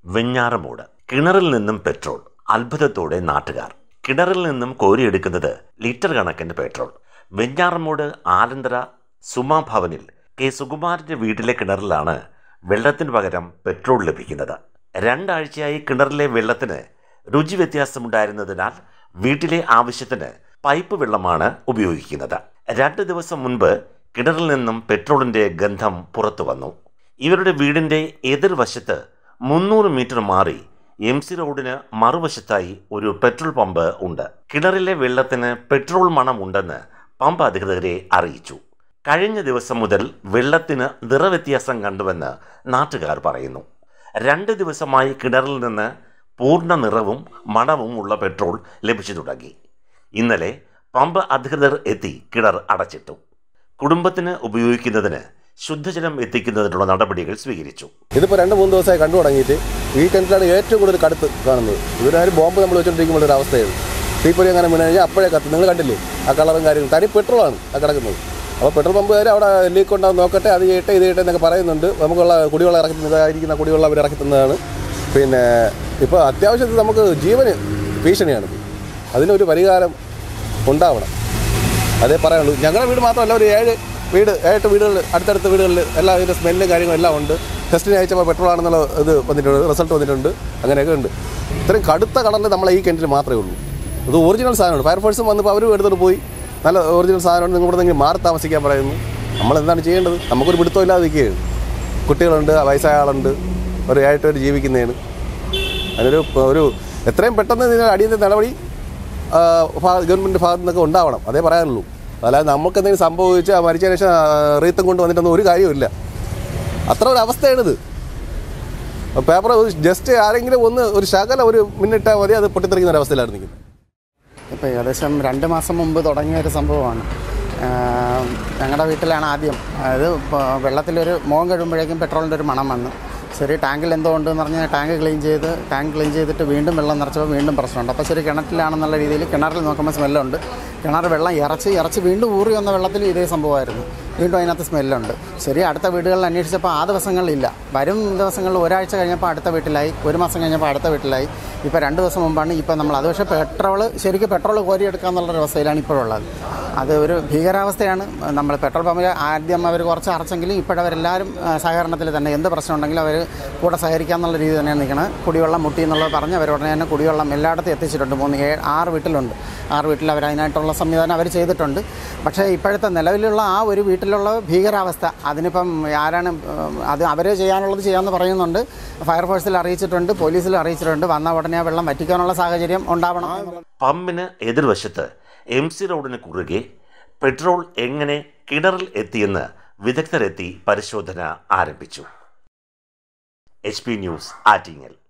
വെഞ്ഞാറമൂട് കിണറിൽ നിന്നും പെട്രോൾ അത്ഭുതത്തോടെ നാട്ടുകാർ കിണറിൽ നിന്നും കോരിയെടുക്കുന്നത് ലിറ്റർ കണക്കിന് പെട്രോൾ വെഞ്ഞാറമൂട് ആലന്തര സുമാ ഭവനിൽ കെ സുകുമാരന്റെ വീട്ടിലെ കിണറിലാണ് വെള്ളത്തിന് പകരം പെട്രോൾ ലഭിക്കുന്നത് രണ്ടാഴ്ചയായി കിണറിലെ വെള്ളത്തിന് രുചി വ്യത്യാസമുണ്ടായിരുന്നതിനാൽ വീട്ടിലെ ആവശ്യത്തിന് പൈപ്പ് വെള്ളമാണ് ഉപയോഗിക്കുന്നത് രണ്ട് ദിവസം മുൻപ് കിണറിൽ നിന്നും പെട്രോളിന്റെ ഗന്ധം പുറത്തു വന്നു ഇവരുടെ വീടിന്റെ എതിർവശത്ത് മുന്നൂറ് മീറ്റർ മാറി എം സി റോഡിന് മറുവശത്തായി ഒരു പെട്രോൾ പമ്പ് ഉണ്ട് കിണറിലെ വെള്ളത്തിന് പെട്രോൾ മണം ഉണ്ടെന്ന് പമ്പ് അധികൃതരെ അറിയിച്ചു കഴിഞ്ഞ ദിവസം മുതൽ വെള്ളത്തിന് നിറവ്യത്യാസം കണ്ടുവെന്ന് നാട്ടുകാർ പറയുന്നു രണ്ട് ദിവസമായി കിണറിൽ നിന്ന് പൂർണ്ണ നിറവും മണവും ഉള്ള പെട്രോൾ ലഭിച്ചു തുടങ്ങി ഇന്നലെ പമ്പ് അധികൃതർ എത്തി കിണർ അടച്ചിട്ടു കുടുംബത്തിന് ഉപയോഗിക്കുന്നതിന് ശുദ്ധജലം എത്തിക്കുന്നതിനുള്ള നടപടികൾ സ്വീകരിച്ചു ഇതിപ്പോൾ രണ്ട് മൂന്ന് ദിവസമായി കണ്ടു തുടങ്ങിയിട്ട് ഈ കിണറ്റിലാണ് ഏറ്റവും കൂടുതൽ കടുത്ത് കാണുന്നത് ഇവരാരും ബോംബ് നമ്മൾ വെച്ചുകൊണ്ടിരിക്കുമ്പോൾ ഒരു അവസ്ഥയാണ് തീപ്പൊരി അങ്ങനെ വീണ് കഴിഞ്ഞാൽ അപ്പോഴേ കത്ത് നിങ്ങൾ കണ്ടില്ലേ ആ കളറും കാര്യങ്ങളും തനി പെട്രോളാണ് ആ കിടക്കുന്നത് അപ്പോൾ പെട്രോൾ പമ്പുകാർ അവിടെ ലീക്ക് ഉണ്ടാകും നോക്കട്ടെ അത് ചെയ്യട്ടെ ഇത് ചെയ്യട്ടെ എന്നൊക്കെ പറയുന്നുണ്ട് നമുക്കുള്ള കുടിവെള്ളം ഇറക്കി ഇതായിരിക്കുന്ന കുടിവെള്ളം അവർ ഇറക്കി തന്നതാണ് പിന്നെ ഇപ്പോൾ അത്യാവശ്യത്തിൽ നമുക്ക് ജീവന് ഭീഷണിയാണ് അതിനൊരു പരിഹാരം ഉണ്ടാവണം അതേ പറയാനുള്ളൂ ഞങ്ങളുടെ വീട് മാത്രമല്ല ഒരു ഏഴ് വീട് ഏട്ട് വീടുകളിൽ അടുത്തടുത്ത വീടുകളിൽ എല്ലാ ഇതിൻ്റെ സ്മെല്ലും കാര്യങ്ങളും എല്ലാം ഉണ്ട് ടെസ്റ്റിന് അയച്ചപ്പോൾ പെട്രോൾ ആണെന്നുള്ള ഇത് വന്നിട്ടുണ്ട് റിസൾട്ട് വന്നിട്ടുണ്ട് അങ്ങനെയൊക്കെ ഉണ്ട് ഇത്രയും കടുത്ത കളറിൽ നമ്മളെ ഈ കിണറ്റിൽ മാത്രമേ ഉള്ളൂ ഇത് ഒറിജിനൽ സാധനമാണ് ഫയർഫോഴ്സും വന്നപ്പോൾ അവരും എടുത്തിട്ട് പോയി നല്ല ഒറിജിനൽ സാധനമാണ് നിങ്ങളുടെ നിങ്ങൾ മാറി താമസിക്കാൻ പറയുന്നു നമ്മൾ എന്താണ് ചെയ്യേണ്ടത് നമുക്കൊരു പിടുത്തം ഇല്ലാതെ നിൽക്കുകയാണ് കുട്ടികളുണ്ട് വയസ്സായ ആളുണ്ട് ഒരു ഏഴ് പേര് ജീവിക്കുന്നതാണ് അതിനൊരു ഒരു എത്രയും പെട്ടെന്ന് ഇതിന് അടിയന്തര നടപടി ആ, ഭാ- ഗവൺമെൻറ് ഭാഗത്തു നിന്നൊക്കെ ഉണ്ടാവണം അതേ പറയാനുള്ളൂ അല്ലാതെ നമുക്ക് എന്തെങ്കിലും സംഭവിച്ച് മരിച്ചതിന് ശേഷം ആ, റീത്തും കൊണ്ട് വന്നിട്ടൊന്നും ഒരു കാര്യമില്ല അത്ര ഒരു അവസ്ഥയാണിത് പേപ്പർ ജസ്റ്റ് ആരെങ്കിലും ഒന്ന് ഒരു ശകല ഒരു മിനിട്ടാൽ മതി അത് പൊട്ടിത്തെറിക്കുന്ന ഒരു അവസ്ഥയിലാണ് നിൽക്കുന്നത് ഇപ്പോൾ ഏകദേശം രണ്ട് മാസം മുമ്പ് തുടങ്ങിയ ഒരു സംഭവമാണ് ഞങ്ങളുടെ വീട്ടിലാണ് ആദ്യം അതായത് ഇപ്പോൾ വെള്ളത്തിലൊരു മോൻ കഴിയുമ്പോഴേക്കും പെട്രോളിൻ്റെ ഒരു മണം വന്നു ശരി ടാങ്കിൽ എന്തോ ഉണ്ടെന്ന് പറഞ്ഞാൽ ടാങ്ക് ക്ലീൻ ചെയ്ത് ടാങ്ക് ക്ലീൻ ചെയ്തിട്ട് വീണ്ടും വെള്ളം നിറച്ചപ്പോൾ വീണ്ടും പ്രശ്നമുണ്ട് അപ്പോൾ ശരി കിണറ്റിലാണെന്നുള്ള രീതിയിൽ കിണറിൽ നോക്കുമ്പോൾ സ്മെല്ലുണ്ട് കിണർ വെള്ളം ഇറച്ച് ഇറച്ച് വീണ്ടും ഊറി വന്ന വെള്ളത്തിൽ ഇതേ സംഭവമായിരുന്നു വീണ്ടും അതിനകത്ത് സ്മെല്ലുണ്ട് ശരി അടുത്ത വീടുകളിൽ അന്വേഷിച്ചപ്പോൾ ആ ദിവസങ്ങളിലില്ല വരും ദിവസങ്ങളിൽ ഒരാഴ്ച കഴിഞ്ഞപ്പോൾ അടുത്ത വീട്ടിലായി ഒരു മാസം കഴിഞ്ഞപ്പോൾ അടുത്ത വീട്ടിലായി ഇപ്പോൾ രണ്ട് ദിവസം മുമ്പാണ് ഇപ്പോൾ നമ്മൾ അത് പക്ഷേ പെട്രോൾ ശരിക്കും പെട്രോൾ കോരിയെടുക്കുക എന്നുള്ളൊരു അവസ്ഥയിലാണ് ഇപ്പോഴുള്ളത് അത് ഒരു ഭീകരാവസ്ഥയാണ് നമ്മൾ പെട്രോൾ പമ്പിൽ ആദ്യം അവർ കുറച്ച് അടച്ചെങ്കിലും ഇപ്പോഴവരെല്ലാവരും ആ, സഹകരണത്തിൽ തന്നെ എന്ത് പ്രശ്നം ഉണ്ടെങ്കിലും അവർ കൂടെ സഹകരിക്കുക എന്നുള്ള രീതി തന്നെയാണ് നിൽക്കുന്നത് കുടിവെള്ളം മുട്ടി എന്നുള്ളത് പറഞ്ഞ് അവർ ഉടനെ തന്നെ കുടിവെള്ളം എല്ലായിടത്തും എത്തിച്ചിട്ടുണ്ട് മൂന്ന് ഏഴ് ആറ് വീട്ടിലുണ്ട് ആറ് വീട്ടിൽ അവർ അതിനായിട്ടുള്ള സംവിധാനം അവർ ചെയ്തിട്ടുണ്ട് പക്ഷേ ഇപ്പോഴത്തെ നിലവിലുള്ള ആ ഒരു വീട്ടിലുള്ള ഭീകരാവസ്ഥ അതിനിപ്പം ആരാണ് ഉം, അത് അവർ ചെയ്യാനുള്ളത് ചെയ്യാമെന്ന് പറയുന്നുണ്ട് ഫയർഫോഴ്സിൽ അറിയിച്ചിട്ടുണ്ട് പോലീസിൽ അറിയിച്ചിട്ടുണ്ട് വന്ന ഉടനെ ആ വെള്ളം വറ്റിക്കാനുള്ള സാഹചര്യം ഉണ്ടാവണം എന്നുള്ളത് പമ്പിന് എതിർവശത്ത് എം സി റോഡിന് കുറുകെ പെട്രോൾ എങ്ങനെ കിണറിൽ എത്തിയെന്ന് വിദഗ്ധരെത്തി പരിശോധന ആരംഭിച്ചു എച്ച് പി ന്യൂസ് ആറ്റിങ്ങൽ